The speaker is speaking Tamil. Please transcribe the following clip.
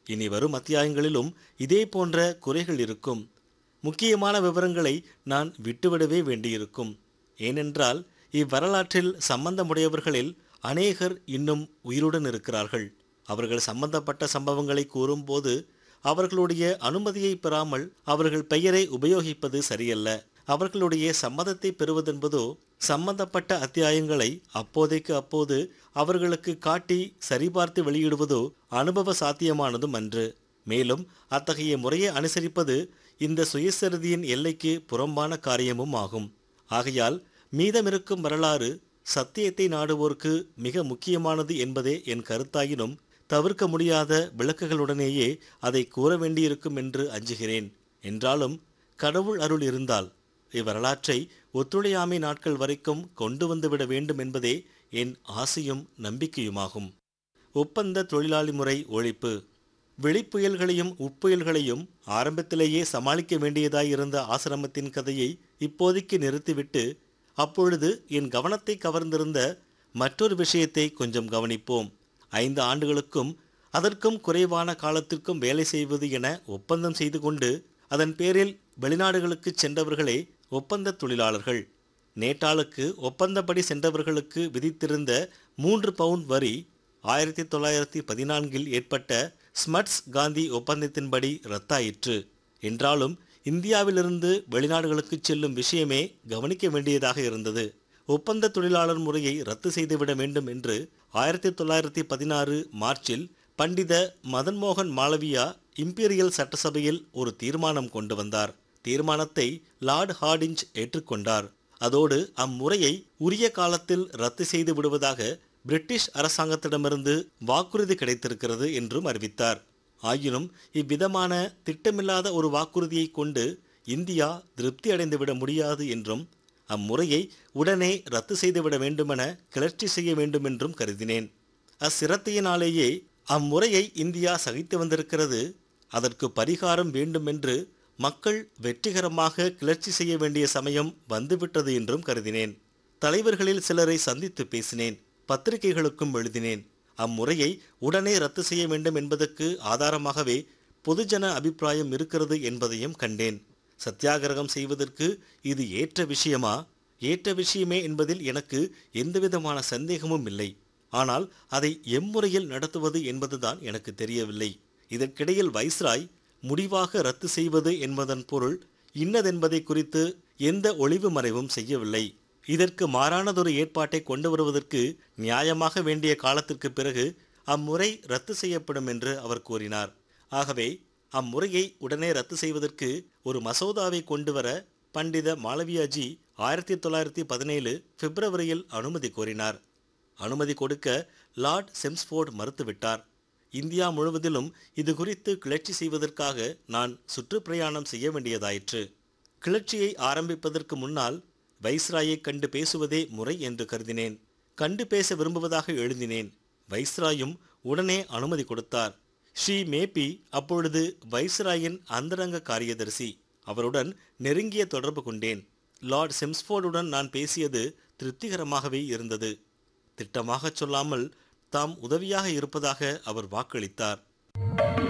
இனி வரும் அத்தியாயங்களிலும் இதே போன்ற குறைகள் இருக்கும் முக்கியமான விவரங்களை நான் விட்டுவிடவே வேண்டியிருக்கும் ஏனென்றால் இவ்வரலாற்றில் சம்பந்தமுடையவர்களில் அநேகர் இன்னும் உயிருடன் இருக்கிறார்கள் அவர்கள் சம்பந்தப்பட்ட சம்பவங்களை கூறும்போது அவர்களுடைய அனுமதியை பெறாமல் அவர்கள் பெயரை உபயோகிப்பது சரியல்ல அவர்களுடைய சம்மதத்தை பெறுவதென்பதோ சம்பந்தப்பட்ட அத்தியாயங்களை அப்போதைக்கு அப்போது அவர்களுக்கு காட்டி சரிபார்த்து வெளியிடுவதோ அனுபவ சாத்தியமானதும் அன்று மேலும் அத்தகைய முறையை அனுசரிப்பது இந்த சுயசரிதியின் எல்லைக்கு புறம்பான காரியமும் ஆகும் ஆகையால் மீதமிருக்கும் வரலாறு சத்தியத்தை நாடுவோர்க்கு மிக முக்கியமானது என்பதே என் கருத்தாயினும் தவிர்க்க முடியாத விளக்குகளுடனேயே அதை கூற வேண்டியிருக்கும் என்று அஞ்சுகிறேன் என்றாலும் கடவுள் அருள் இருந்தால் இவ்வரலாற்றை ஒத்துழையாமை நாட்கள் வரைக்கும் கொண்டு வந்துவிட வேண்டும் என்பதே என் ஆசையும் நம்பிக்கையுமாகும் ஒப்பந்த தொழிலாளி முறை ஒழிப்பு வெளிப்புயல்களையும் உட்புயல்களையும் ஆரம்பத்திலேயே சமாளிக்க வேண்டியதாயிருந்த ஆசிரமத்தின் கதையை இப்போதைக்கு நிறுத்திவிட்டு அப்பொழுது என் கவனத்தை கவர்ந்திருந்த மற்றொரு விஷயத்தை கொஞ்சம் கவனிப்போம் ஐந்து ஆண்டுகளுக்கும் அதற்கும் குறைவான காலத்திற்கும் வேலை செய்வது என ஒப்பந்தம் செய்து கொண்டு அதன் பேரில் வெளிநாடுகளுக்கு சென்றவர்களே ஒப்பந்த தொழிலாளர்கள் நேட்டாளுக்கு ஒப்பந்தப்படி சென்றவர்களுக்கு விதித்திருந்த மூன்று பவுண்ட் வரி ஆயிரத்தி தொள்ளாயிரத்தி பதினான்கில் ஏற்பட்ட ஸ்மட்ஸ் காந்தி ஒப்பந்தத்தின்படி ரத்தாயிற்று என்றாலும் இந்தியாவிலிருந்து வெளிநாடுகளுக்கு செல்லும் விஷயமே கவனிக்க வேண்டியதாக இருந்தது ஒப்பந்த தொழிலாளர் முறையை ரத்து செய்துவிட வேண்டும் என்று ஆயிரத்தி தொள்ளாயிரத்தி பதினாறு மார்ச்சில் பண்டித மதன்மோகன் மாளவியா இம்பீரியல் சட்டசபையில் ஒரு தீர்மானம் கொண்டு வந்தார் தீர்மானத்தை லார்ட் ஹார்டிஞ்ச் ஏற்றுக்கொண்டார் அதோடு அம்முறையை உரிய காலத்தில் ரத்து செய்து விடுவதாக பிரிட்டிஷ் அரசாங்கத்திடமிருந்து வாக்குறுதி கிடைத்திருக்கிறது என்றும் அறிவித்தார் ஆயினும் இவ்விதமான திட்டமில்லாத ஒரு வாக்குறுதியை கொண்டு இந்தியா திருப்தி அடைந்துவிட முடியாது என்றும் அம்முறையை உடனே ரத்து செய்துவிட வேண்டுமென கிளர்ச்சி செய்ய வேண்டுமென்றும் கருதினேன் அச்சிரத்தையினாலேயே அம்முறையை இந்தியா சகித்து வந்திருக்கிறது அதற்கு பரிகாரம் வேண்டுமென்று மக்கள் வெற்றிகரமாக கிளர்ச்சி செய்ய வேண்டிய சமயம் வந்துவிட்டது என்றும் கருதினேன் தலைவர்களில் சிலரை சந்தித்து பேசினேன் பத்திரிகைகளுக்கும் எழுதினேன் அம்முறையை உடனே ரத்து செய்ய வேண்டும் என்பதற்கு ஆதாரமாகவே பொதுஜன அபிப்பிராயம் இருக்கிறது என்பதையும் கண்டேன் சத்தியாகிரகம் செய்வதற்கு இது ஏற்ற விஷயமா ஏற்ற விஷயமே என்பதில் எனக்கு எந்தவிதமான சந்தேகமும் இல்லை ஆனால் அதை எம்முறையில் நடத்துவது என்பதுதான் எனக்கு தெரியவில்லை இதற்கிடையில் வைஸ்ராய் முடிவாக ரத்து செய்வது என்பதன் பொருள் இன்னதென்பதை குறித்து எந்த ஒளிவு மறைவும் செய்யவில்லை இதற்கு மாறானதொரு ஏற்பாட்டை கொண்டு வருவதற்கு நியாயமாக வேண்டிய காலத்திற்கு பிறகு அம்முறை ரத்து செய்யப்படும் என்று அவர் கூறினார் ஆகவே அம்முறையை உடனே ரத்து செய்வதற்கு ஒரு மசோதாவை கொண்டு வர பண்டித மாளவியாஜி ஆயிரத்தி தொள்ளாயிரத்தி பதினேழு பிப்ரவரியில் அனுமதி கோரினார் அனுமதி கொடுக்க லார்ட் செம்ஸ்போர்ட் மறுத்துவிட்டார் இந்தியா முழுவதிலும் இது குறித்து கிளர்ச்சி செய்வதற்காக நான் சுற்றுப்பிரயாணம் செய்ய வேண்டியதாயிற்று கிளர்ச்சியை ஆரம்பிப்பதற்கு முன்னால் வைஸ்ராயை கண்டு பேசுவதே முறை என்று கருதினேன் கண்டு பேச விரும்புவதாக எழுதினேன் வைஸ்ராயும் உடனே அனுமதி கொடுத்தார் ஸ்ரீ மேபி அப்பொழுது வைஸ்ராயின் அந்தரங்க காரியதரிசி அவருடன் நெருங்கிய தொடர்பு கொண்டேன் லார்ட் செம்ஸ்போர்டுடன் நான் பேசியது திருப்திகரமாகவே இருந்தது திட்டமாகச் சொல்லாமல் தாம் உதவியாக இருப்பதாக அவர் வாக்களித்தார்